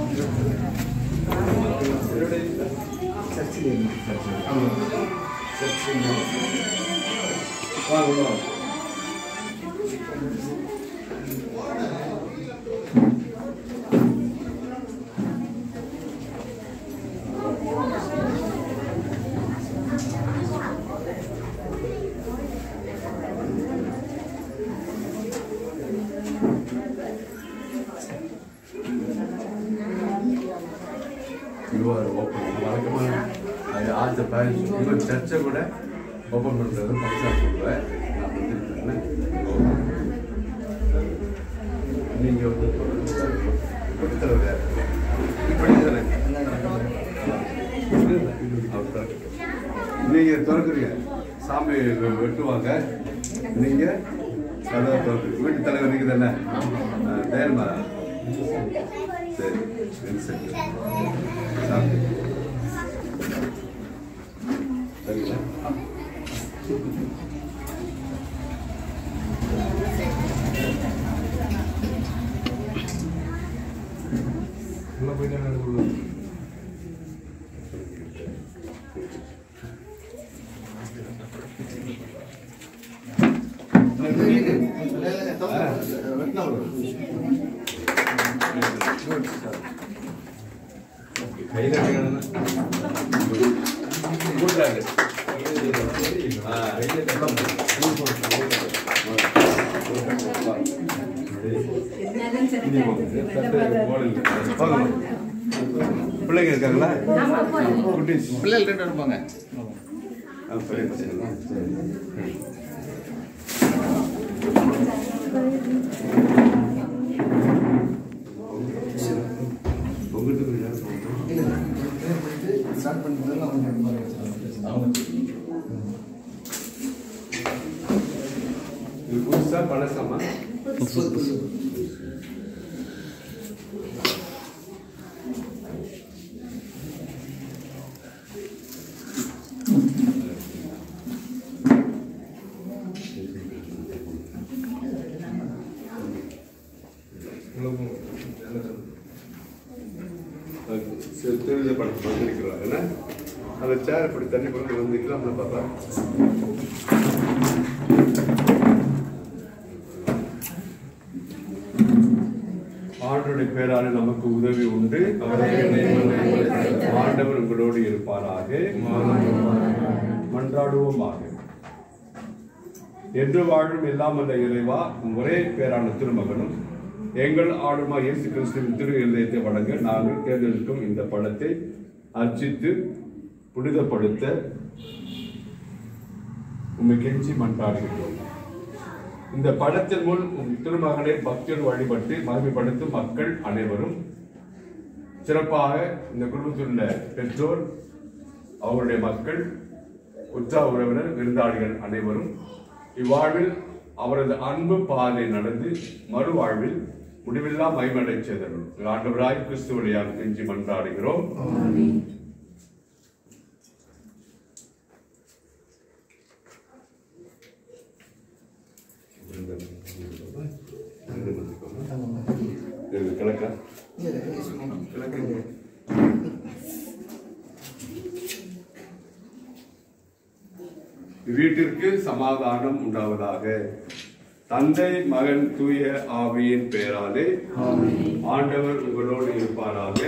வாங்க வாங்க You are open. வழக்கமாக அது ஆத்த பேரண்ட்ஸ் இன்னும் சர்ச்சை கூட ஓப்பன் பண்ணுறது ஃபங்க்ஷன் சொல்லுவேன் நான் வந்துருக்கேன் நீங்கள் வந்து கொடுத்துறது இப்படி தானே அவர் நீங்கள் திறக்குறீங்க சாமி வெட்டுவாங்க நீங்கள் கதவை திறக்குறீங்க வீட்டு தலைவர் நீங்கள் தானே தைரியமா சரி சரி சரி சாமி சரிங்களா உள்ள போயிட்டு உள்ள கையில கூட்டாங்க பிள்ளைங்க இருக்காங்களா குட்டீஸ் பிள்ளைகள் ரெண்டு இருப்பாங்க ஆ, பெரிய பசங்களா? சரி. உங்கள்கிட்ட கொஞ்சம் நேரம் போகணும். ஸ்டார்ட் பண்ணுறது அவங்க இது புதுசா பழசமா தெரிஞ்ச படத்தை வந்திருக்கிறோம் என்ன அந்த சேர் இப்படி தண்ணி கொண்டு வந்துக்கலாம்னு பார்த்தா ஆண்டவருடைய பேரால நமக்கு உதவி உண்டு ஆண்டவர் உங்களோடு இருப்பாராக மன்றாடுவோமாக என்று வாழும் எல்லாம் அந்த இறைவா உம் ஒரே பேரான திருமகனும் எங்கள் ஆளுமா இயேசு கிறிஸ்துவின் திரு இருதயத்தை வழங்க நாங்கள் தேர்ந்தெடுக்கும் இந்த படத்தை அர்ச்சித்து புனிதப்படுத்த உம்மை கெஞ்சி மன்றாடுகிறோம் இந்த படத்தின் முன் உம் திருமகனை பக்தியோடு வழிபட்டு மகிமைப்படுத்தும் மக்கள் அனைவரும் சிறப்பாக இந்த குடும்பத்தில் உள்ள பெற்றோர் அவருடைய மக்கள் உற்சாக உறவினர் விருந்தாளிகள் அனைவரும் இவ்வாழ்வில் அவரது அன்பு பாதை நடந்து மறுவாழ்வில் முடிவில்லா மகிமடை செய்தனர் ஆண்டவராய் கிறிஸ்துவழியாக கெஞ்சி மன்றாடுகிறோம் இது கிழக்கா கிழக்கு வீட்டிற்கு சமாதானம் உண்டாவதாக தந்தை மகன் தூய ஆவியின் பெயராலே ஆண்டவர் உங்களோடு இருப்பாராக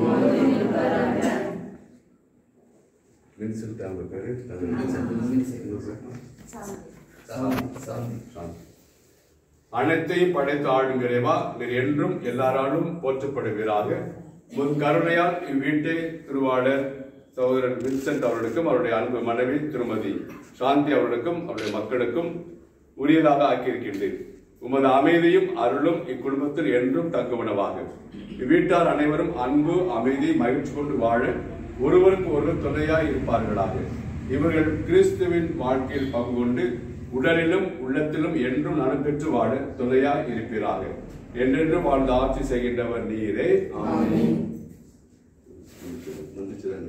வின்சென்ட் அவங்க பேரு அனைத்தையும் படைத்து ஆடும் இறைவா நீர் என்றும் எல்லாராலும் போற்றப்படுவீராக உன் கருணையால் இவ்வீட்டை திருவாளர் சகோதரர் வின்சென்ட் அவர்களுக்கும் அவருடைய அன்பு மனைவி திருமதி சாந்தி அவர்களுக்கும் அவருடைய மக்களுக்கும் உரியதாக ஆக்கியிருக்கின்றேன் உமது அமைதியும் அருளும் இக்குடும்பத்தில் என்றும் தங்குவனவாக இவ்வீட்டார் அனைவரும் அன்பு அமைதி மகிழ்ச்சி கொண்டு வாழ ஒருவருக்கு ஒருவர் துணையாய் இருப்பார்களாக இவர்கள் கிறிஸ்துவின் வாழ்க்கையில் பங்கு கொண்டு உடலிலும் உள்ளத்திலும் என்றும் நலம் பெற்று வாழ துணையாய் இருப்பீராக என்றென்றும் வாழ்ந்து ஆட்சி செய்கின்றவர் நீரே வந்துச்சுதானே?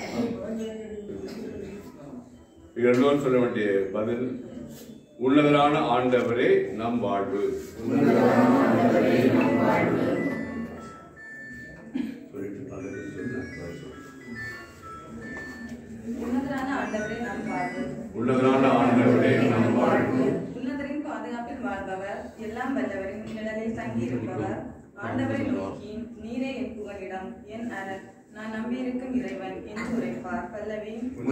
இங்க எல்லோரும் சொல்ல வேண்டிய பதில் உள்ளவரான ஆண்டவரே நம் வாழ்வு எல்லாம் வல்லவரின் நிழலில் தங்கியிருப்பவர் ஆண்டவரை நோக்கி நீரே என் புகலிடம் என் அரண் நான் நம்பியிருக்கும் இறைவன் என்று உரைப்பார் பல்லவி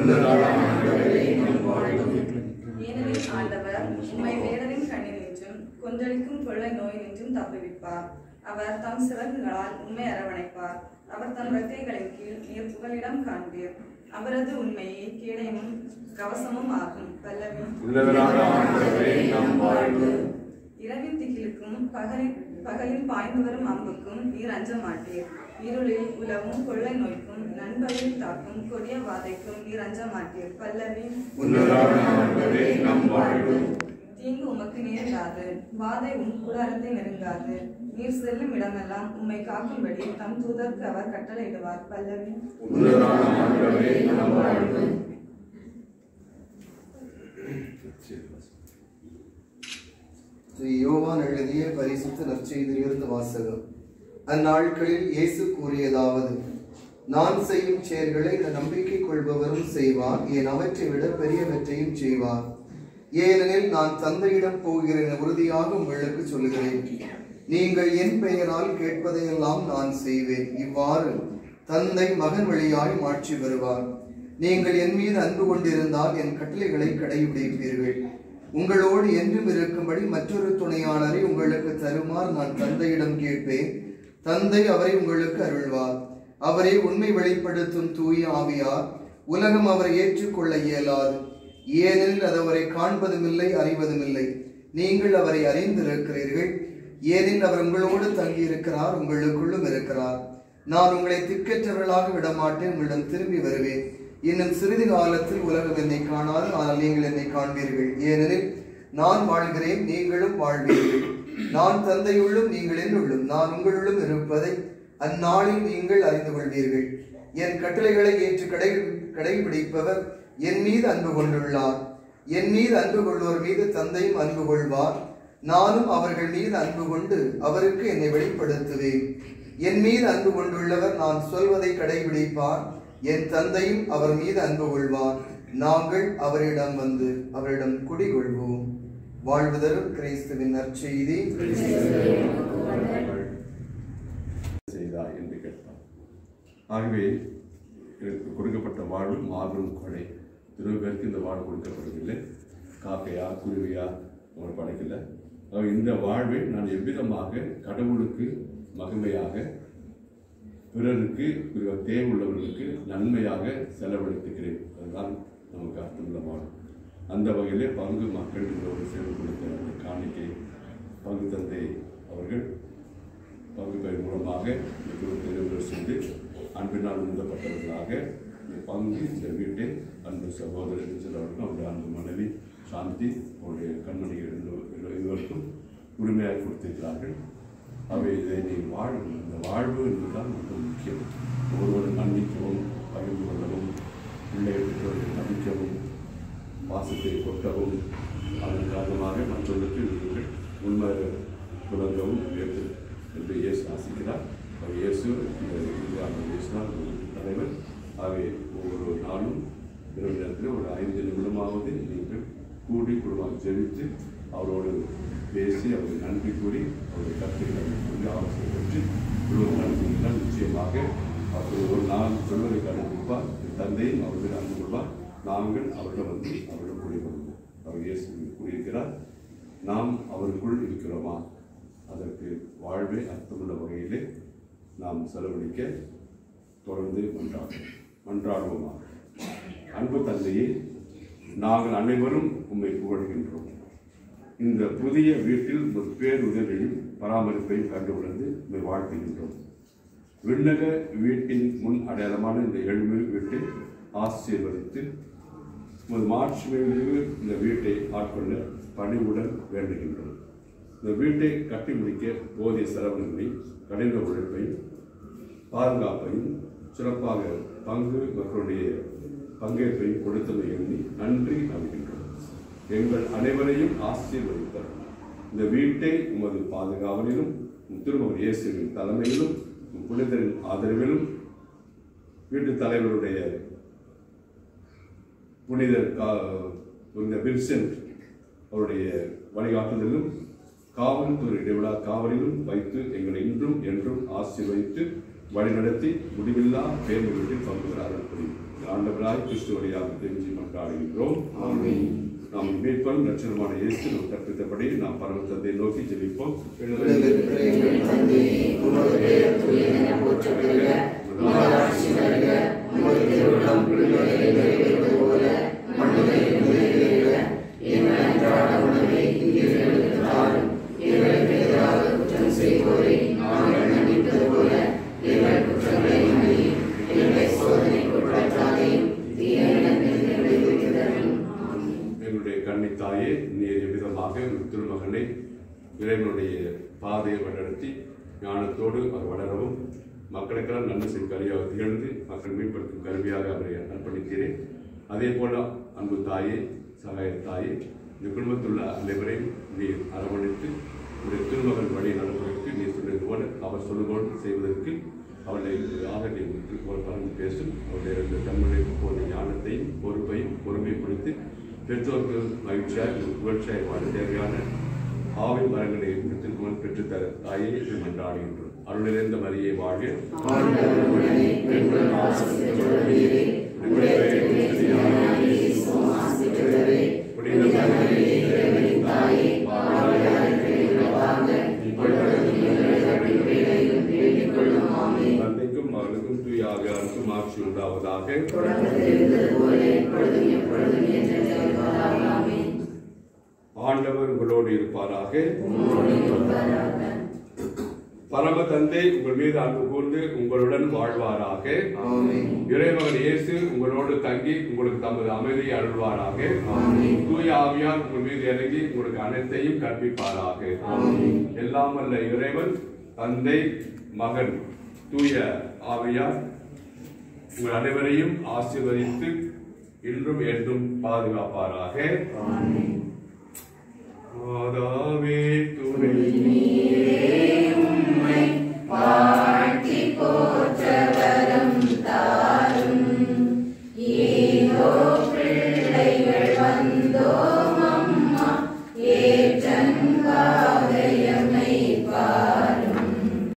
ஏனெனில் ஆண்டவர் உம்மை வேடரின் கண்ணில் நின்றும் கொந்தளிக்கும் கொள்ளை நோய் நின்றும் தப்புவிப்பார் அவர் தம் சிறகுகளால் உண்மை அரவணைப்பார் அவர் தம் ரெக்கைகளின் கீழ் நீர் புகலிடம் காண்பீர் அவரது உண்மையே கேடயமும் கவசமும் ஆகும் பல்லவி உள்ளவரான ஆண்டவரே நம் வாழ்வு இரவின் திகிலுக்கும் பகலின் பகலில் பாய்ந்து வரும் அம்புக்கும் நீர் அஞ்ச மாட்டீர் இருளில் உலவும் கொள்ளை நோய்க்கும் நண்பகலில் தாக்கும் கொடிய வாதைக்கும் நீர் அஞ்ச மாட்டீர் பல்லவி உள்ளவரான ஆண்டவரே நம் வாழ்வு தீங்கு உமக்கு நேரிடாது வாதை உம் கூடாரத்தை நெருங்காது நீர் செல்லும் இடமெல்லாம் உம்மை காக்கும்படி தம் தூதருக்கு அவர் கட்டளையிடுவார் பல்லவி உள்ளவரான ஆண்டவரே நம் வாழ்வு ஸ்ரீ யோவான் எழுதிய பரிசுத்த நற்செய்தியிலிருந்து வாசகம் அந்நாட்களில் இயேசு கூறியதாவது நான் செய்யும் செயல்களை இந்த நம்பிக்கை கொள்பவரும் செய்வார் என் அவற்றை விட பெரியவற்றையும் செய்வார் ஏனெனில் நான் தந்தையிடம் போகிறேன் என உறுதியாக உங்களுக்கு சொல்கிறேன் நீங்கள் என் பெயரால் கேட்பதையெல்லாம் நான் செய்வேன் இவ்வாறு தந்தை மகன் வழியாய் மாற்றி வருவார் நீங்கள் என் மீது அன்பு கொண்டிருந்தால் என் கட்டளைகளை கடைபிடிப்பீர்கள் உங்களோடு என்றும் இருக்கும்படி மற்றொரு துணையாளரை உங்களுக்கு தருமாறு நான் தந்தையிடம் கேட்பேன் தந்தை அவரை உங்களுக்கு அருள்வார் அவரை உண்மை வெளிப்படுத்தும் தூய ஆவியார் உலகம் அவரை ஏற்றுக்கொள்ள இயலாது ஏனெனில் அது அவரை காண்பதுமில்லை அறிவதுமில்லை நீங்கள் அவரை அறிந்திருக்கிறீர்கள் ஏனெனில் அவர் உங்களோடு தங்கியிருக்கிறார் உங்களுக்குள்ளும் இருக்கிறார் நான் உங்களை திக்கற்றவர்களாக விடமாட்டேன் உங்களிடம் திரும்பி வருவேன் இன்னும் சிறிது காலத்தில் உலகம் என்னை காணாது ஆனால் நீங்கள் என்னை காண்பீர்கள் ஏனெனில் நான் வாழ்கிறேன் நீங்களும் வாழ்வீர்கள் நான் தந்தையுள்ளும் நீங்கள் என்னுள்ளும் நான் உங்களுள்ளும் இருப்பதை அந்நாளில் நீங்கள் அறிந்து கொள்வீர்கள் என் கட்டளைகளை ஏற்று கடை கடைபிடிப்பவர் என் மீது அன்பு கொண்டுள்ளார் என் மீது அன்பு கொள்வோர் மீது தந்தையும் அன்பு கொள்வார் நானும் அவர்கள் மீது அன்பு கொண்டு அவருக்கு என்னை வெளிப்படுத்துவேன் என் மீது அன்பு கொண்டுள்ளவர் நான் சொல்வதை கடைபிடிப்பார் என் தந்தையும் அவர் மீது அன்பு கொள்வார் நாங்கள் அவரிடம் வந்து அவரிடம் குடிகொள்வோம் வாழ்வுதரும் கிறிஸ்துவின் நற்செய்தி செய்தார் என்று கேட்டார் ஆகவே எனக்கு கொடுக்கப்பட்ட வாழ்வு மாபெரும் கொடை இருபது பேருக்கு இந்த வாழ்வு கொடுக்கப்படவில்லை காக்கையா குருவியா அவங்க படைக்கல ஆகவே இந்த வாழ்வை நான் எவ்விதமாக கடவுளுக்கு மகிமையாக பிறருக்கு குறிப்பாக தேவையுள்ளவர்களுக்கு நன்மையாக செலவழித்துக்கிறேன் அதுதான் நமக்கு அர்த்தமுள்ள வாழ்வு அந்த வகையிலே பங்கு மக்கள் இந்த ஒரு சேவை கொடுத்த அந்த காணிக்கை பங்கு தந்தை அவர்கள் பங்குகள் மூலமாக இந்த குடும்பத்தை நிறைவு செய்து அன்பினால் உந்தப்பட்டவர்களாக இந்த பங்கு இந்த வீட்டை அன்பு சகோதரர் சிலவர்களுக்கும் அவருடைய அன்பு மனைவி சாந்தி அவருடைய கண்மணிகள் எல்லோ- எல்லோ- இருவருக்கும் உரிமையாக கொடுத்திருக்கிறார்கள் அவை இதை நீ வாழ்வு இந்த வாழ்வு என்பதுதான் மிக முக்கியம் ஒருவரை மன்னிக்கவும் பகிர்ந்து கொள்ளவும் பிள்ளைகள் பெற்றோர்களை மதிக்கவும் பாசத்தை கொட்டவும் அதன் காரணமாக மற்றவர்களுக்கு நீங்கள் உண்மை புலங்கவும் வேண்டும் என்று இயேசு ஆசிக்கிறார் அவர் இயேசு இந்த இந்தியாவில் இயேசுதான் ஒரு தலைவர் ஆகவே ஒவ்வொரு நாளும் இரவு நேரத்தில் ஒரு ஐந்து நிமிடமாவது நீங்கள் கூடி குடும்பம் ஜெபித்து அவரோடு பேசி அவருக்கு நன்றி கூறி அவருடைய கருத்துக்களை சொல்லி ஆலோசனை பெற்று குடும்பம் நடத்தினால் நிச்சயமாக அவர் ஒரு நாள் சொல்வதை கடைபிடிப்பார் என் தந்தையும் அவர்கள் அன்பு கொள்வார் நாங்கள் அவரிடம் வந்து அவரிடம் கூடிக்கொள்வோம் அவர் இயேசு கூறியிருக்கிறார் நாம் அவருக்குள் இருக்கிறோமா அதற்கு வாழ்வே அர்த்தமுள்ள வகையிலே நாம் செலவழிக்க தொடர்ந்து மன்றாடுவோம் மன்றாடுவோமாக அன்பு தந்தையே நாங்கள் அனைவரும் உம்மை புகழ்கின்றோம் இந்த புதிய வீட்டில் ஒரு பேருதவியும் பராமரிப்பையும் கண்டு உணர்ந்து உம்மை வாழ்த்துகின்றோம் விண்ணக வீட்டின் முன் அடையாளமான இந்த எழுமை வீட்டை ஆசீர்வதித்து உமது மார்ச் மேலிருந்து இந்த வீட்டை ஆட்கொள்ள பணிவுடன் வேண்டுகின்றோம் இந்த வீட்டை கட்டி முடிக்க போதிய செலவினங்களை கடின உழைப்பையும் பாதுகாப்பையும் சிறப்பாக பங்கு மக்களுடைய பங்கேற்பையும் கொடுத்தமை எண்ணி நன்றி நல்கின்றோம் எங்கள் அனைவரையும் ஆசீர்வதித்தார் இந்த வீட்டை உமது பாதுகாவலிலும் உம் திருமகன் இயேசுவின் தலைமையிலும் உம் புனிதரின் ஆதரவிலும் வீட்டு தலைவருடைய புனிதர் கா- புனித வின்சென்ட் அவருடைய வழிகாட்டுதலும் காவல்துறை இடைவிழா காவலிலும் வைத்து எங்களை இன்றும் என்றும் ஆசீர்வதித்து வழிநடத்தி முடிவில்லா பேர்களில் பங்குகிறார்கள் புரியும் ஆண்டவராய் கிறிஸ்து வழியாக தெரிஞ்சு கொண்டாடுகின்றோம் நாம் மீட்பன் லட்சணமான இயேசு நாம் கற்பித்தபடி நாம் பரம தந்தை நோக்கி ஜெபிப்போம் விடுதலை எங்கள் தந்தையே, உமது பெயர் தூயதென போற்றப் பெறுக. உமது ஆட்சி வருக. உமது திருவுளம் விண்ணுலகில் நிறைவேறுவது போல மண்ணுலகில் நிறைவேறுக. எங்கள் அன்றாட உணவை இன்று எங்களுக்கு தாரும். எங்களுக்கு எதிராக குற்றம் செய்வோரை நாங்கள் மன்னிப்பது போல எங்கள் குற்றங்களை மன்னியும். எங்களை சோதனைக்கு உட்படுத்தாதேயும். தீமையிலிருந்து எங்களை விடுவித்தருளும். எங்களுடைய கன்னித்தாயே நீர் எவ்விதமாக உம் திருமகனை இறைவனுடைய பாதையை வழிநடத்தி ஞானத்தோடு அவர் வளரவும் மக்களுக்கெல்லாம் நன்மை செய்யும் கருவியாக திகழ்ந்து மக்கள் மீட்படுத்தும் கருவியாக அவரை அர்ப்பணிக்கிறேன் அதே போல அன்பு தாயே சகாய தாயே இந்த குடும்பத்துள்ள அனைவரையும் நீர் அரவணைத்து உடைய திருமகன் வழி நடப்பதற்கு நீர் சொன்னது போல அவர் சொல்லுபோல் செய்வதற்கு அவளை ஆக நீர் பறந்து பேசும் அவருடைய இந்த தன்னுடைய போன்ற ஞானத்தையும் பொறுப்பையும் பொறுமையை குறித்து பெற்றோருக்கு மகிழ்ச்சியாக புகழ்ச்சியாக வாழ தேவையான ஆவின் மரங்களை திருக்குமன் பெற்றுத்தர தாயே என்று மன்றாடுகின்றோம் அருள் நிறைந்த மரியை வாழ்க ஆண்டவர் உடனே பெண்கள் ஆசி பெற்றவர்களே, உடைய திருமகனாகிய இயேசுவும் ஆசி பெற்றவரே. புனித மரியே, இறைவனின் தாயே, பாவிகளாய் இருக்கிற எங்களுக்காக, இப்பொழுதும் எங்கள் இறப்பின் வேளையிலும் வேண்டிக் கொள்ளும். ஆமென். தந்தைக்கும் மகனுக்கும் தூயாக அருக்கும் ஆட்சி உண்டாவதாக தொடக்கத்தில் இருந்தது போல இப்பொழுதும் எப்பொழுதும் என்றென்றும் இருப்பதாக. ஆமென். ஆண்டவர் உங்களோடு இருப்பாராக உம்மோடு இருப்பாராக. பரம தந்தை உங்கள் மீது அன்பு கூர்ந்து உங்களுடன் வாழ்வாராக ஆமென். இறைமகன் இயேசு உங்களோடு தங்கி உங்களுக்கு தமது அமைதியை அருள்வாராக ஆமென். தூய ஆவியார் உங்கள் மீது இறங்கி உங்களுக்கு அனைத்தையும் கற்பிப்பாராக ஆமென். எல்லாம் வல்ல இறைவன் தந்தை மகன் தூய ஆவியார் உங்கள் அனைவரையும் ஆசீர்வதித்து இன்றும் என்றும் பாதுகாப்பாராக ஆமென். மாதாவே துணை நீரே